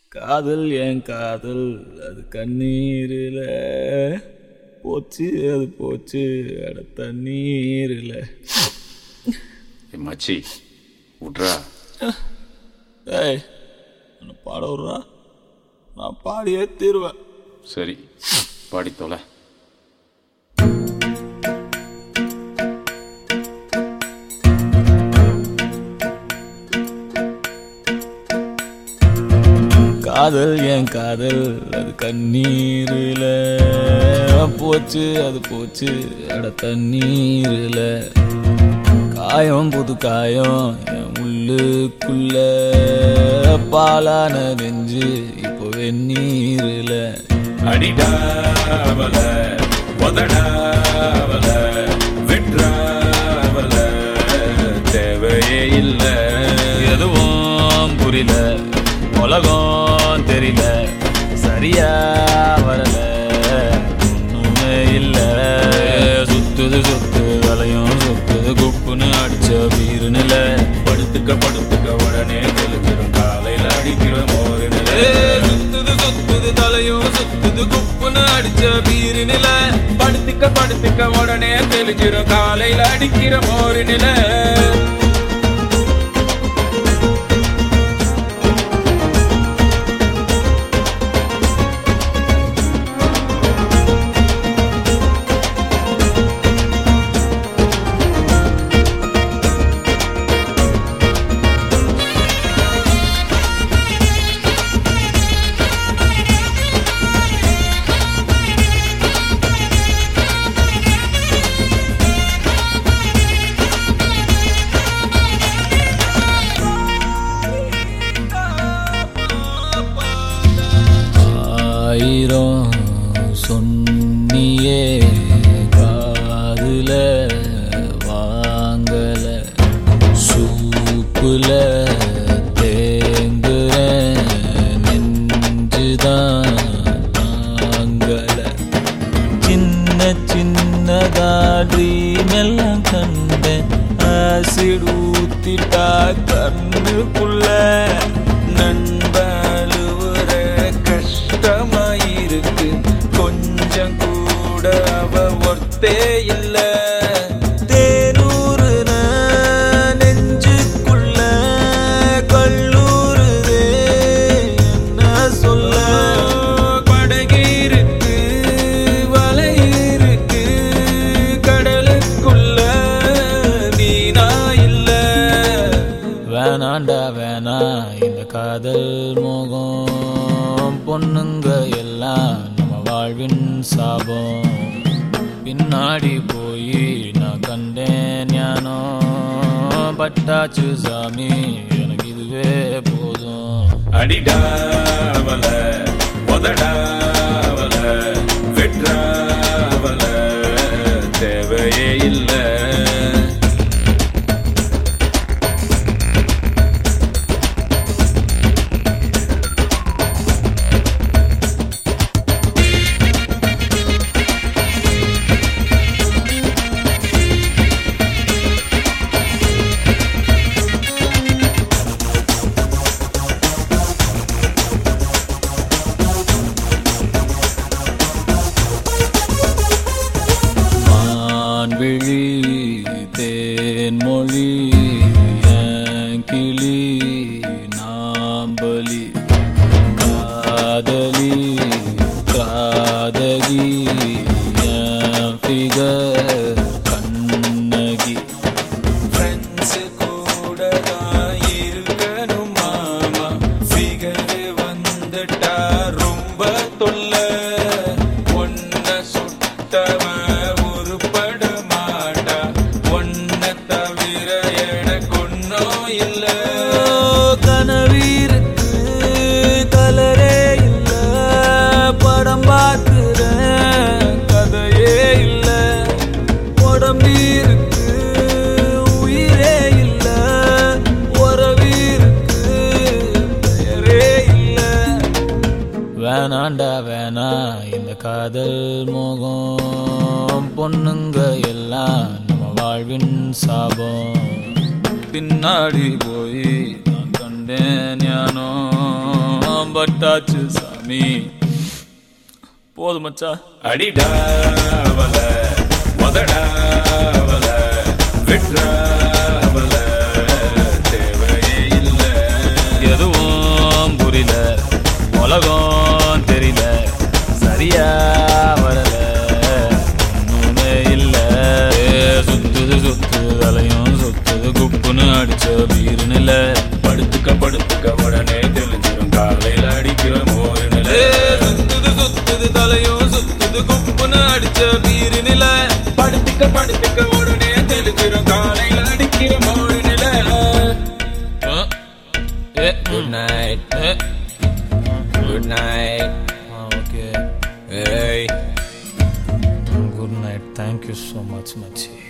காதல் என் காதல் அது கண்ணீரில் போச்சு அது போச்சு அட தண்ணீரில் ஏ மச்சி விட்றா ஏய் என்னை பாட விட்றா நான் பாடியே தீருவேன் சரி பாடி தொலை காதல் என் காதல் அது கண்ணீரில் போச்சு அது போச்சு அட தண்ணீரில் காயம் புது காயம் என் உள்ளுக்குள்ள பாலான நெஞ்சு இப்போ வெந்நீரில் அடிடாவல உதடாவல விட்ராவல தேவையே இல்லை எதுவும் புரியல உலகம் தெரியல சரியா வரல ஒண்ணுமே இல்ல சுத்துது சுத்து வலையும் சுத்துது குப்புன்னு அடிச்ச வீருநில படுத்துக்க படுத்துக்க உடனே தெளிஞ்சிடும் காலையில் அடிக்கிற மோரு நிலை சுத்துது சுத்துது தலையும் சுத்துது குப்புன்னு அடிச்ச வீருநில படுத்துக்க படுத்துக்க உடனே தெளிஞ்சிடும் காலையில் அடிக்கிற மோரு நிலை ஆயிரம் சொன்னியே காதுல வாங்கல சூப்புல தேங்குற நெஞ்சுதான் தாங்கல சின்ன சின்னதா ட்ரீம் எல்லாம் கண்டேன் ஆசிட் ஊத்திட்டா கண்ணுக்குள்ள நண்பழுவுற கஷ்டமாயிருக்கு கொஞ்சம் கூட அவ ஒர்த்தே இல்ல தேனூறுன நெஞ்சுக்குள்ள கல்லூருதே என்ன சொல்ல படகு இருக்கு வலை இருக்கு கடலுக்குள்ள மீனா இல்ல வேணாண்டா வேணா இந்த காதல் மோகம் பொண்ணுங்க எல்லாம் நம்ம வாழ்வின் சாபம் பின்னாடி போய் நான் கண்டேன் ஞானம் பட்டாச்சு சாமி எனக்கு இதுவே போதும் அடிடாவல உதடாவல வெற்றாவல தேவையே இல்லை மான்விழி தேன்மொழி என் கிளி நாம்பலி காதலி காதகி என் ஃபிகர் கண்ணகி ஃப்ரெண்ட்ஸ் கூட தான் இருக்கணும் மாமா ஃபிகர் வந்துட்டா ரொம்ப தொல்லை ஒன்ன சுட்டவன் உருப்பட மாட்டா ஒன்ன தவிர எனக்கு ஒன்றும் இல்லை கனவீருக்கு கலரே இல்ல படம் பார்க்கிறேன் கதையே இல்ல உடம்பீருக்கு உயிரே இல்ல உறவீருக்கு பெயரே இல்ல வேணாண்டா வேணா இந்த காதல் மோகம் பொண்ணுங்க எல்லாம் நம்ம வாழ்வின் சாபம் பின்னாடி போய் நான் கண்டேன் ஞானோ எல்லாம் பட்டாச்சு சாமி போதும் மச்சான் அடிடாவல முதடாவல விட்ராவல தேவையே இல்லை எதுவும் புரியல உலகம் தெரியல சரியா வரல ஒண்ணுமே இல்ல ஏ, சுத்துது சுத்துது அலையும் சுத்துது குப்புன்னு அடிச்ச வீருநில படுத்துக்க படுத்துக்க உடனே தெளிஞ்சிரும் காலையில அடிக்கிற மோரு நிலை சுத்துது சுத்துது தலையும் சுத்துது குப்புன்னு அடிச்ச வீருநில படுத்துக்க படுத்துக்க உடனே தெளிஞ்சிரும் காலையில அடிக்கிற மோரு நிலை ஏ Good night. ஏ Good night. Okay Hey. Good night thank you so much மச்சி